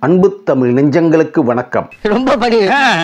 அன்பு தமிழ் நெஞ்சங்களுக்கு வணக்கம் ரொம்ப படி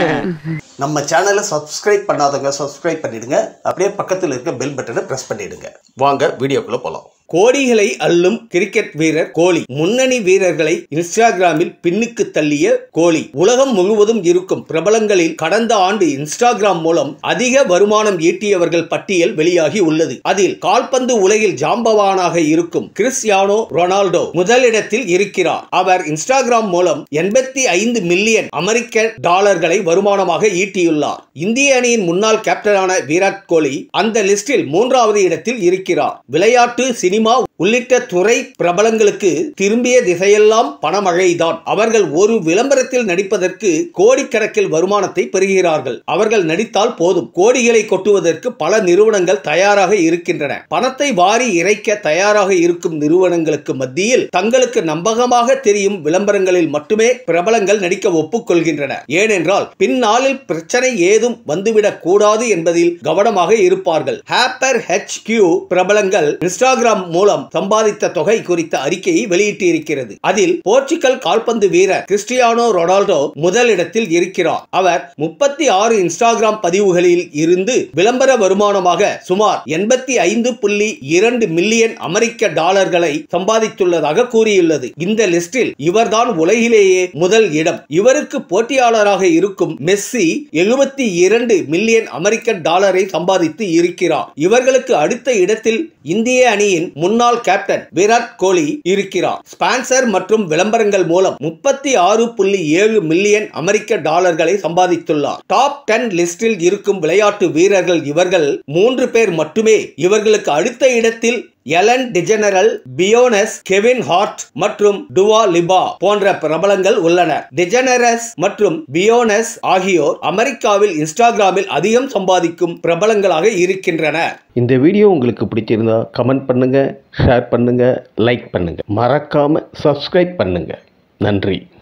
நம்ம சேனலை சப்ஸ்கிரைப் பண்ணாதவங்க சப்ஸ்கிரைப் பண்ணிடுங்க அப்படியே பக்கத்தில் இருக்க பெல் பட்டனை பிரஸ் பண்ணிடுங்க வாங்க வீடியோக்குள்ள போலாம் கோடிகளை அள்ளும் கிரிக்கெட் வீரர் கோலி முன்னணி வீரர்களை இன்ஸ்டாகிராமில் பின்னுக்கு தள்ளிய கோலி உலகம் முழுவதும் இருக்கும் பிரபலங்களில் கடந்த ஆண்டு இன்ஸ்டாகிராம் மூலம் அதிக வருமானம் ஈட்டியவர்கள் பட்டியல் வெளியாகி உள்ளது அதில் கால்பந்து உலகில் ஜாம்பவானாக இருக்கும் கிறிஸ்டியானோ ரொனால்டோ முதலிடத்தில் இருக்கிறார் அவர் இன்ஸ்டாகிராம் மூலம் எண்பத்தி ஐந்து மில்லியன் அமெரிக்க டாலர்களை வருமானமாக ஈட்டியுள்ளார் இந்திய அணியின் முன்னாள் கேப்டனான விராட் கோலி அந்த லிஸ்டில் மூன்றாவது இடத்தில் இருக்கிறார் விளையாட்டு சினிமா உள்ளிட்ட துறை பிரபலங்களுக்கு திரும்பிய திசையெல்லாம் பணமழைதான் அவர்கள் ஒரு விளம்பரத்தில் நடிப்பதற்கு கோடிக்கணக்கில் வருமானத்தை பெறுகிறார்கள் அவர்கள் நடித்தால் போதும் கோடிகளை கொட்டுவதற்கு பல நிறுவனங்கள் தயாராக இருக்கின்றன பணத்தை வாரி இறைக்க தயாராக இருக்கும் நிறுவனங்களுக்கு மத்தியில் தங்களுக்கு நம்பகமாக தெரியும் விளம்பரங்களில் மட்டுமே பிரபலங்கள் நடிக்க ஒப்புக்கொள்கின்றன ஏனென்றால் பின்னாளில் பிரச்சனை ஏதும் வந்துவிடக் கூடாது என்பதில் கவனமாக இருப்பார்கள் ஹேப்பர் ஹெச் பிரபலங்கள் இன்ஸ்டாகிராம் மூலம் சம்பாதித்த தொகை குறித்த அறிக்கையை வெளியிட்டிருக்கிறது அதில் போர்ச்சுகல் கால்பந்து வீரர் கிறிஸ்டியானோ ரொனால்டோ முதலிடத்தில் இருக்கிறார் அவர் முப்பத்தி ஆறு இன்ஸ்டாகிராம் பதிவுகளில் இருந்து விளம்பர வருமானமாக சுமார் எண்பத்தி ஐந்து புள்ளி இரண்டு மில்லியன் அமெரிக்க டாலர்களை சம்பாதித்துள்ளதாக கூறியுள்ளது இந்த லிஸ்டில் இவர்தான் உலகிலேயே முதல் இடம் இவருக்கு போட்டியாளராக இருக்கும் மெஸ்ஸி எழுபத்தி இரண்டு மில்லியன் அமெரிக்க டாலரை சம்பாதித்து இருக்கிறார் இவர்களுக்கு அடுத்த இடத்தில் இந்திய அணியின் முன்னாள் கேப்டன் விராட் கோலி இருக்கிறார் ஸ்பான்சர் மற்றும் விளம்பரங்கள் மூலம் முப்பத்தி ஆறு புள்ளி ஏழு மில்லியன் அமெரிக்க டாலர்களை சம்பாதித்துள்ளார் டாப் டென் லிஸ்டில் இருக்கும் விளையாட்டு வீரர்கள் இவர்கள் மூன்று பேர் மட்டுமே இவர்களுக்கு அடுத்த இடத்தில் Ellen DeGeneres Beyonce Kevin Hart மற்றும் டுவா லிபா போன்ற பிரபலங்கள் உள்ளனர் டிஜெனரஸ் மற்றும் பியோனஸ் ஆகியோர் அமெரிக்காவில் இன்ஸ்டாகிராமில் அதிகம் சம்பாதிக்கும் பிரபலங்களாக இருக்கின்றனர் இந்த வீடியோ உங்களுக்கு பிடிச்சிருந்தா கமெண்ட் பண்ணுங்க ஷேர் பண்ணுங்க லைக் பண்ணுங்க மறக்காம சப்ஸ்கிரைப் பண்ணுங்க நன்றி